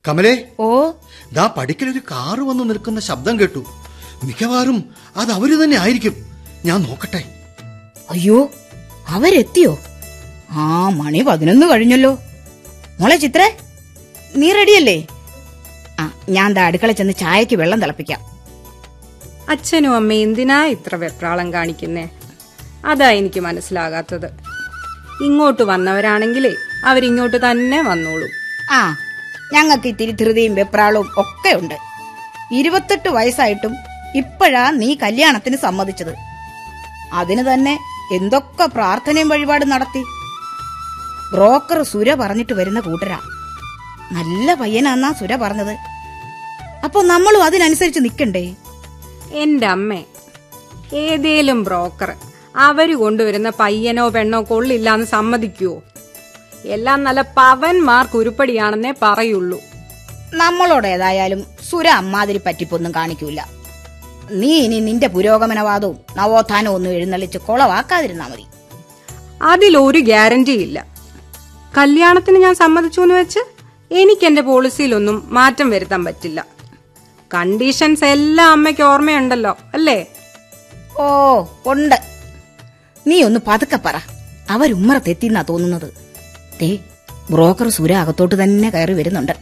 കമലേ ഓ ദാ പടിക്കലൊരു കാറ് വന്ന് നിൽക്കുന്ന ശബ്ദം കേട്ടു മിക്കവാറും അത് അവര് തന്നെ ആയിരിക്കും ഞാൻ നോക്കട്ടെ അയ്യോ അവരെത്തിയോ ആ മണി പതിനൊന്ന് കഴിഞ്ഞല്ലോ മോളെ ചിത്രേ നീ റെഡിയല്ലേ ആ ഞാൻ ദാ അടുക്കള ചെന്ന് ചായക്ക് വെള്ളം തിളപ്പിക്കാം അച്ഛനും അമ്മയും എന്തിനാ ഇത്ര വെപ്രാളം കാണിക്കുന്നേ അതാ എനിക്ക് മനസ്സിലാകാത്തത് ഇങ്ങോട്ട് വന്നവരാണെങ്കിലേ അവരിങ്ങോട്ട് തന്നെ വന്നോളൂ ആ ഞങ്ങൾക്ക് ഇത്തിരി ധൃതിയും വെപ്രാളവും ഒക്കെ ഉണ്ട് ഇരുപത്തെട്ട് വയസ്സായിട്ടും ഇപ്പോഴാ നീ കല്യാണത്തിന് സമ്മതിച്ചത് അതിന് തന്നെ എന്തൊക്കെ പ്രാർത്ഥനയും വഴിപാടും നടത്തി ബ്രോക്കർ സുര പറഞ്ഞിട്ട് വരുന്ന കൂട്ടരാ നല്ല പയ്യനാന്നാ സുര പറഞ്ഞത് അപ്പൊ നമ്മളും അതിനനുസരിച്ച് നിക്കണ്ടേ എന്റെ അമ്മേ ഏതേലും ബ്രോക്കർ അവര് കൊണ്ടുവരുന്ന പയ്യനോ പെണ്ണോ കൊള്ളില്ലാന്ന് സമ്മതിക്കുവോ എല്ലാം നല്ല പവന്മാർക്ക് ഉരുപ്പടിയാണെന്നേ പറയുള്ളൂ നമ്മളോട് ഏതായാലും സുര അമ്മാതിരി പറ്റിപ്പൊന്നും കാണിക്കൂല നീ ഇനി നിന്റെ പുരോഗമനവാദവും നവോത്ഥാനവും ഒന്നും എഴുന്നള്ളിച്ച് കൊളവാക്കാതിരുന്നാ മതി അതിലൊരു ഗ്യാരണ്ടി ഇല്ല കല്യാണത്തിന് ഞാൻ സമ്മതിച്ചു എന്ന് വെച്ച് എനിക്ക് എന്റെ പോളിസിയിലൊന്നും മാറ്റം വരുത്താൻ പറ്റില്ല കണ്ടീഷൻസ് എല്ലാം അമ്മയ്ക്ക് ഓർമ്മയുണ്ടല്ലോ അല്ലേ ഓ ഉണ്ട് നീ ഒന്ന് പതുക്കെ പറ അവരുമ്മറത്തെത്തിന്നാ തോന്നുന്നത് ദേ ബ്രോക്കർ സുര അകത്തോട്ട് തന്നെ കയറി വരുന്നുണ്ട്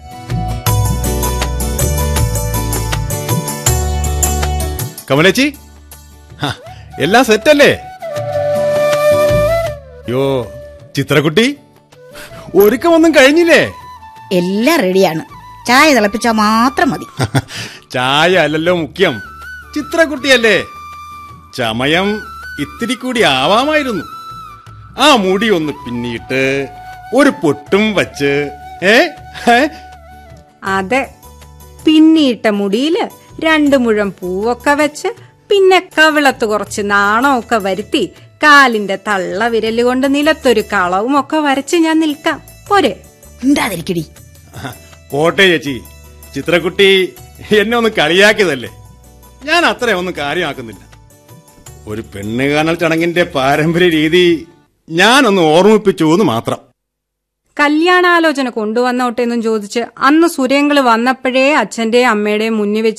കമലേച്ചി ഹ, എല്ലാം സെറ്റല്ലേ യോ ചിത്രക്കുട്ടി ഒരുക്കമൊന്നും കഴിഞ്ഞില്ലേ എല്ലാം റെഡിയാണ് ചായ തിളപ്പിച്ചാ മാത്രം മതി ചായ അല്ലല്ലോ മുഖ്യം ചിത്രക്കുട്ടിയല്ലേ ചമയം ഇത്തിരി കൂടി ആവാമായിരുന്നു ആ മുടി ഒന്ന് പിന്നിയിട്ട് ഒരു പൊട്ടും വച്ച് ഏ ഹേ? അതെ പിന്നിയിട്ട മുടിയില് രണ്ടു മുഴം പൂവൊക്കെ വെച്ച് പിന്നെ കവിളത്ത് കുറച്ച് നാണമൊക്കെ വരുത്തി കാലിന്റെ തള്ള വിരല് കൊണ്ട് നിലത്തൊരു കളവും ഒക്കെ വരച്ച് ഞാൻ നിൽക്കാം പോരെ ഉണ്ടാതിരിക്കടി പോട്ടെ ചേച്ചി ചിത്രക്കുട്ടി എന്നെ ഒന്ന് കളിയാക്കിയതല്ലേ ഞാൻ അത്രയൊന്നും കാര്യമാക്കുന്നില്ല ഒരു പെണ്ണ് കാണൽ ചടങ്ങിന്റെ പാരമ്പര്യ രീതി ഞാനൊന്ന് ഓർമ്മിപ്പിച്ചു എന്ന് മാത്രം കല്യാണാലോചന കൊണ്ടുവന്നോട്ടെ എന്നും ചോദിച്ച് അന്ന് സുരേങ്കള് വന്നപ്പോഴേ അച്ഛന്റെയും അമ്മയുടെയും മുന്നിൽ വെച്ച്